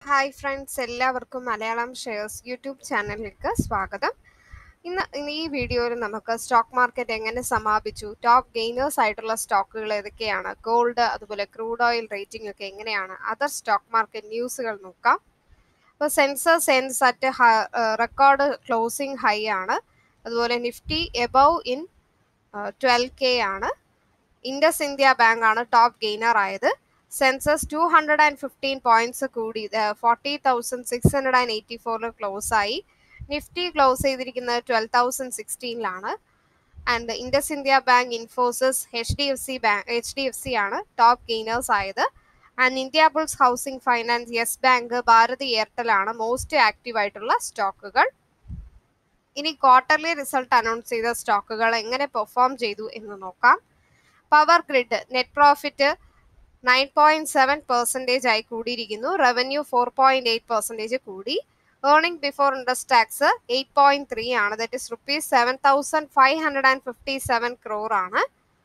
hi friends എല്ലാവർക്കും Malayalam shares YouTube ചാനലിലേക്ക് സ്വാഗതം ഇന്ന് ഇന്ന് ഈ വീഡിയോയിൽ നമുക്ക് സ്റ്റോക്ക് മാർക്കറ്റ് എങ്ങനെ സമാപിച്ചു ടോപ്പ് ഗെയിനേഴ്സ് ആയിട്ടുള്ള സ്റ്റോക്കുകൾ ഏതൊക്കെയാണ് ഗോൾഡ് അതുപോലെ ക്രൂഡ് ഓയിൽ റേറ്റിംഗ് ഒക്കെ എങ്ങനെയാണ് അതർ സ്റ്റോക്ക് മാർക്കറ്റ് ന്യൂസുകൾ നോക്കാം അപ്പോൾ Sensex Sensex at record closing high ആണ് അതുപോലെ Nifty above in twelve K ആണ് ഇൻഡസ് ഇന്ത്യ ബാങ്ക് ആണ് ടോപ്പ് ഗെയിനർ ആയത് Sensex two hundred and fifteen points കൂടി forty thousand six hundred and eighty ഫോറിൽ ക്ലോസ് ആയി നിഫ്റ്റി ക്ലോസ് ചെയ്തിരിക്കുന്നത് twelve thousand സിക്സ്റ്റീനിലാണ് and IndusInd bank Infosys H D F C bank H D F C ആണ് top gainers ആയത് and Indiabulls housing finance Yes bank Bharti Airtel ആണ് most active ആയിട്ടുള്ള സ്റ്റോക്കുകൾ ഇനി quarterly result announce ചെയ്ത സ്റ്റോക്കുകൾ എങ്ങനെ പെർഫോം ചെയ്തു എന്ന് നോക്കാം power grid net profit nine point seven percentage ആയി കൂടിയിരിക്കുന്നു revenue four point eight percentage കൂടി earning before interest tax eight point three ആണ് that is rupees seven thousand five hundred and fifty seven crore ആണ്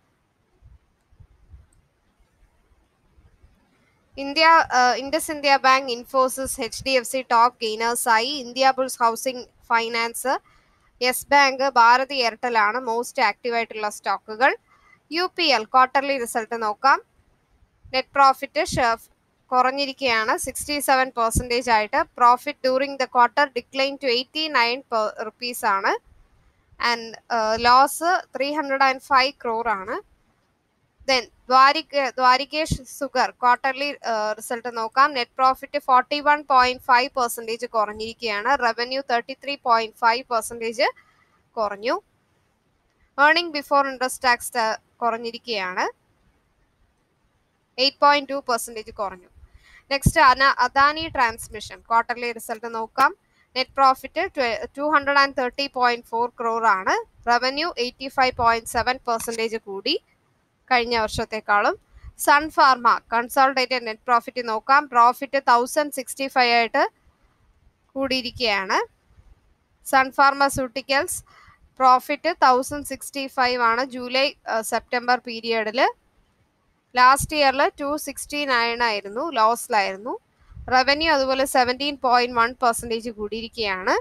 India IndusInd bank Infosys H D F C top gainers ആയി Indiabulls housing finance Yes bank Bharti Airtel ആണ് most active ആയിട്ടുള്ള സ്റ്റോക്കുകൾ U P L quarterly result നോക്കാം net profit കുറഞ്ഞിരിക്കുകയാണ് sixty seven percentage ആയിട്ട് profit during the quarter decline to eighty nine rupees ആണ് and loss three hundred and five crore ആണ് then Dwarika Dwarikesh sugar quarterly result നോക്കാം net profit forty one point five percentage കുറഞ്ഞിരിക്കുകയാണ് revenue thirty three point five percentage കുറഞ്ഞു earning before interest tax കുറഞ്ഞിരിക്കുകയാണ് eight point two percentage കുറഞ്ഞു next അന Adani transmission quarterly result നോക്കാം net profit two hundred and thirty point four crore ആണ് revenue eighty five point seven percentage കൂടി കഴിഞ്ഞ വർഷത്തെക്കാളും Sun Pharma consolidated net profit നോക്കാം profit thousand sixty five ആയിട്ട് കൂടിയിരിക്കുകയാണ് Sun pharmaceuticals profit thousand sixty five ആണ് July September പീരിയഡിൽ last ഇയറിൽ ടു സിക്സ്റ്റി നയൻ ആയിരുന്നു ലോസിലായിരുന്നു റവന്യൂ അതുപോലെ സെവൻറ്റീൻ പോയിന്റ് വൺ പെർസെൻറ്റേജ് കൂടിയിരിക്കുകയാണ്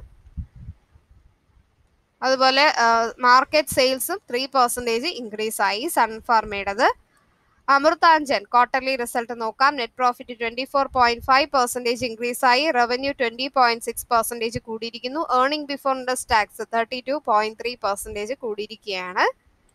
അതുപോലെ മാർക്കറ്റ് സെയിൽസും ത്രീ പെർസെൻറ്റേജ് ഇൻക്രീസ് ആയി സൺഫാർമയുടേത് അമൃതാഞ്ചൻ ക്വാർട്ടർലി റിസൾട്ട് നോക്കാം net profit twenty four point five percentage increase ആയി revenue twenty point six percentage കൂടിയിരിക്കുന്നു earning before interest tax thirty two point three percentage കൂടിയിരിക്കുകയാണ്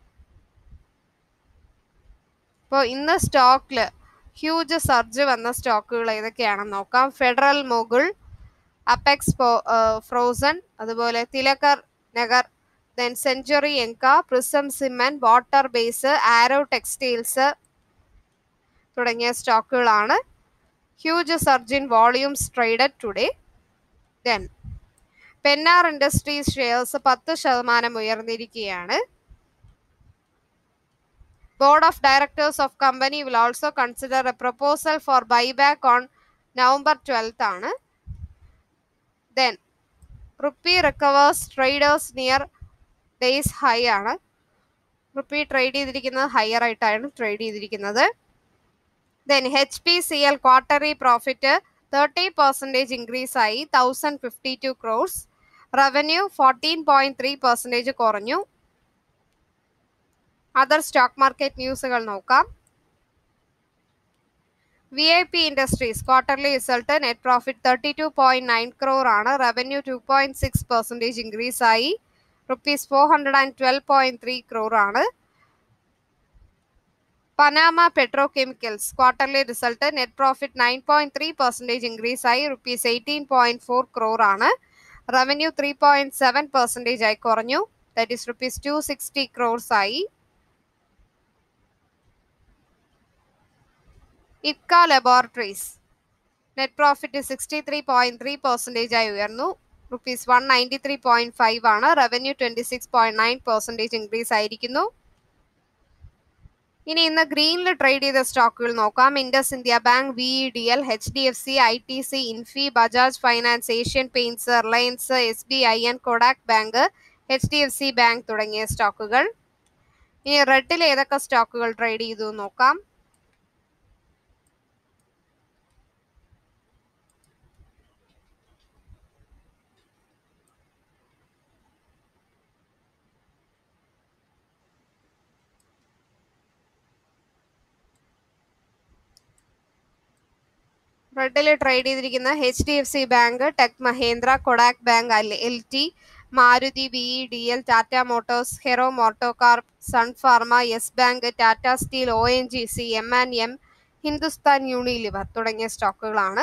ഇപ്പോൾ ഇന്ന് സ്റ്റോക്കിൽ ഹ്യൂജ് സർജ് വന്ന സ്റ്റോക്കുകൾ ഏതൊക്കെയാണെന്ന് നോക്കാം ഫെഡറൽ മൊഗുൾ അപ്പെക്സ് ഫ്രോസൺ അതുപോലെ Tilaknagar then Century Enka Prism cement water base Arrow textiles തുടങ്ങിയ സ്റ്റോക്കുകളാണ് huge surge in volumes traded today then Pennar industries shares പത്ത് ശതമാനം ഉയർന്നിരിക്കുകയാണ് Board of Directors of company will also consider a proposal for buyback on November 12th ആണ് then rupee recovers traders near day's high ആണ് rupee trade ചെയ്തിരിക്കുന്നത് higher ആയിട്ടാണ് trade ചെയ്തിരിക്കുന്നത് then H P C L quarterly profit thirty percentage increase ആയി thousand fifty two crores revenue fourteen point three percentage കുറഞ്ഞു other stock market ന്യൂസുകൾ നോക്കാം V I P industries quarterly result net profit thirty two point nine crore ആണ് revenue two point six percentage increase ആയി rupees four hundred and twelve point three crore ആണ് Panama petro chemicals quarterly result net profit nine point three percentage increase ആയി rupees eighteen point four crore ആണ് revenue three point seven percentage ആയി കുറഞ്ഞു that is rupees two sixty crores ആയി Ipca laboratories net profit sixty three point three percentage ആയി ഉയർന്നു rupees one ninety three point five ആണ് revenue twenty six point nine percentage increase ആയിരിക്കുന്നു ഇനി ഇന്ന് ഗ്രീനിൽ ട്രേഡ് ചെയ്ത സ്റ്റോക്കുകൾ നോക്കാം IndusInd bank V E D L H D F C I T C Infy Bajaj finance Asian paints Reliance S B I N Kotak bank H D F C bank തുടങ്ങിയ സ്റ്റോക്കുകൾ ഇനി റെഡിൽ ഏതൊക്കെ സ്റ്റോക്കുകൾ ട്രേഡ് ചെയ്തു നോക്കാം റെഡിൽ ട്രേഡ് ചെയ്തിരിക്കുന്ന H D F C bank tech Mahindra Kotak bank L T Maruti V E D L Tata motors Hero MotoCorp Sun Pharma Yes bank Tata steel O N G C M and M Hindustan Unilever തുടങ്ങിയ സ്റ്റോക്കുകളാണ്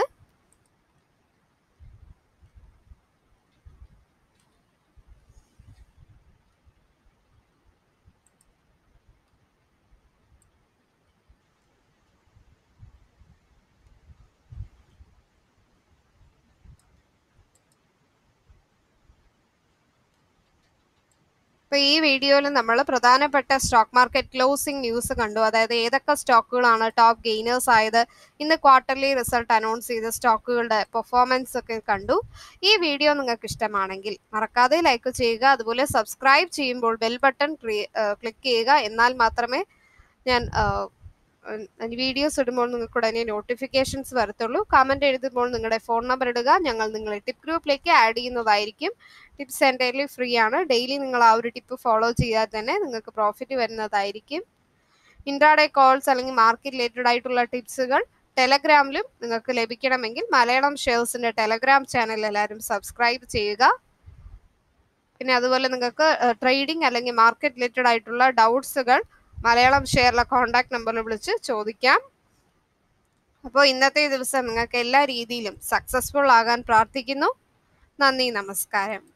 ഇപ്പൊ ഈ വീഡിയോയിൽ നമ്മൾ പ്രധാനപ്പെട്ട സ്റ്റോക്ക് മാർക്കറ്റ് ക്ലോസിംഗ് ന്യൂസ് കണ്ടു അതായത് ഏതൊക്കെ സ്റ്റോക്കുകളാണ് ടോപ്പ് ഗെയിനേഴ്സ് ആയത് ഇന്ന് ക്വാർട്ടർലി റിസൾട്ട് അനൗൺസ് ചെയ്ത സ്റ്റോക്കുകളുടെ പെർഫോമൻസ് ഒക്കെ കണ്ടു ഈ വീഡിയോ നിങ്ങൾക്ക് ഇഷ്ടമാണെങ്കിൽ മറക്കാതെ ലൈക്ക് ചെയ്യുക അതുപോലെ സബ്സ്ക്രൈബ് ചെയ്യുമ്പോൾ ബെൽ ബട്ടൺ ക്ലിക്ക് ചെയ്യുക എന്നാൽ മാത്രമേ ഞാൻ വീഡിയോസ് ഇടുമ്പോൾ നിങ്ങൾക്ക് ഉടനെ നോട്ടിഫിക്കേഷൻസ് വരത്തുള്ളൂ കമന്റ് എഴുതുമ്പോൾ നിങ്ങളുടെ ഫോൺ നമ്പർ ഇടുക ഞങ്ങൾ നിങ്ങളെ ടിപ്പ് ഗ്രൂപ്പിലേക്ക് ആഡ് ചെയ്യുന്നതായിരിക്കും ടിപ്സ് എൻ്റയർലി ഫ്രീ ആണ് ഡെയിലി നിങ്ങൾ ആ ഒരു ടിപ്പ് ഫോളോ ചെയ്താൽ തന്നെ നിങ്ങൾക്ക് പ്രോഫിറ്റ് വരുന്നതായിരിക്കും ഇൻട്രാഡേ കോൾസ് അല്ലെങ്കിൽ മാർക്കറ്റ് റിലേറ്റഡ് ആയിട്ടുള്ള ടിപ്സുകൾ ടെലഗ്രാമിലും നിങ്ങൾക്ക് ലഭിക്കണമെങ്കിൽ മലയാളം ഷെയർസിന്റെ ടെലഗ്രാം ചാനൽ എല്ലാവരും സബ്സ്ക്രൈബ് ചെയ്യുക പിന്നെ അതുപോലെ നിങ്ങൾക്ക് ട്രേഡിംഗ് അല്ലെങ്കിൽ മാർക്കറ്റ് റിലേറ്റഡ് ആയിട്ടുള്ള ഡൗട്ട്സുകൾ മലയാളം ഷെയറിലെ കോൺടാക്ട് നമ്പറിൽ വിളിച്ച് ചോദിക്കാം അപ്പോൾ ഇന്നത്തെ ദിവസം നിങ്ങൾക്ക് എല്ലാ രീതിയിലും സക്സസ്ഫുൾ ആകാൻ പ്രാർത്ഥിക്കുന്നു നന്ദി നമസ്കാരം